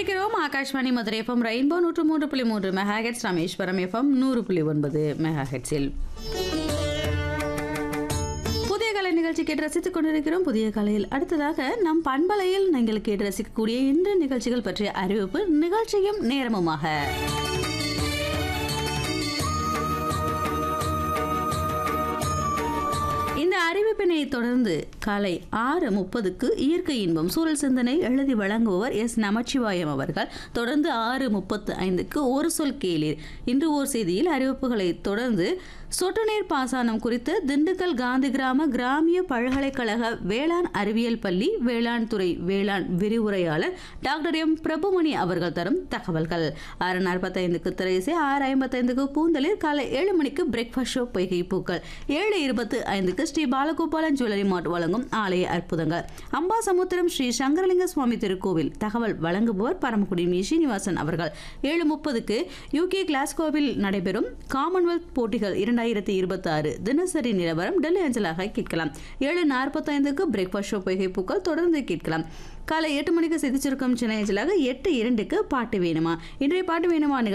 இணைந்திருக்கிறோம் Akashvani Madurai FM rainbow நூற்று மூன்று புள்ளி மூன்று மெகாஹெட்ஸ் ராமேஸ்வரம் எஃப்எம் நூறு புள்ளி ஒன்பது மெகாஹெட்ஸில் புதிய கலை நிகழ்ச்சி கேட்டு ரசித்துக் கொண்டிருக்கிறோம் புதிய கலையில் அடுத்ததாக நம் பண்பலையில் நீங்கள் கேட்டு ரசிக்கக்கூடிய இன்று நிகழ்ச்சிகள் பற்றிய அறிவிப்பு நிகழ்ச்சியும் நேரமுமாக இந்த அறிவிப்பினை தொடர்ந்து காலை ஆறு முப்பதுக்கு இயற்கை இன்பம் சூழல் சிந்தனை எழுதி வழங்குபவர் எஸ் நமச்சிவாயம் அவர்கள் தொடர்ந்து ஆறு முப்பத்து ஐந்துக்கு ஒரு சொல் கேளீர் இன்று ஓர் செய்தியில் அறிவிப்புகளை தொடர்ந்து சொட்டு நீர் பாசனம் குறித்து திண்டுக்கல் காந்தி கிராம கிராமிய பல்கலைக்கழக வேளாண் அறிவியல் பள்ளி வேளாண் துறை வேளாண் விரிவுரையாளர் டாக்டர் எம் பிரபுமணி அவர்கள் தரும் தகவல்கள் ஆறு நாற்பத்தைந்துக்கு திரைசை ஆறு ஐம்பத்தைந்துக்கு பூந்தலில் காலை ஏழு மணிக்கு பிரேக்ஃபாஸ்ட் ஷோ பொய்கை பூக்கள் ஏழு இருபத்து ஐந்துக்கு ஸ்ரீ பாலகோபாலன் ஜுவல்லரி மார்ட் வழங்கும் ஆலய அற்புதங்கள் அம்பாசமுத்திரம் ஸ்ரீ சங்கரலிங்க சுவாமி திருக்கோவில் தகவல் வழங்குபவர் பரமக்குடி மீ ஸ்ரீனிவாசன் அவர்கள் ஏழு முப்பதுக்கு யூகே கிளாஸ்கோவில் நடைபெறும் காமன்வெல்த் போட்டிகள் இரண்டாயிரத்தி இருபத்தி ஆறு தினசரி நிலவரம் டெல்லி அஞ்சலாக கேட்கலாம் ஏழு நாற்பத்தைந்துக்கு பிரேக்ஃபாஸ்ட் ஷோ பொய்கை பூக்கள் தொடர்ந்து கேட்கலாம் காலை எட்டு மணிக்கு செய்தி சுருக்கம் சென்னை அஞ்சலாக எட்டு இரண்டுக்கு பாட்டு வேணுமா இன்றைய பாட்டு வேணுமா நிகழ்ச்சி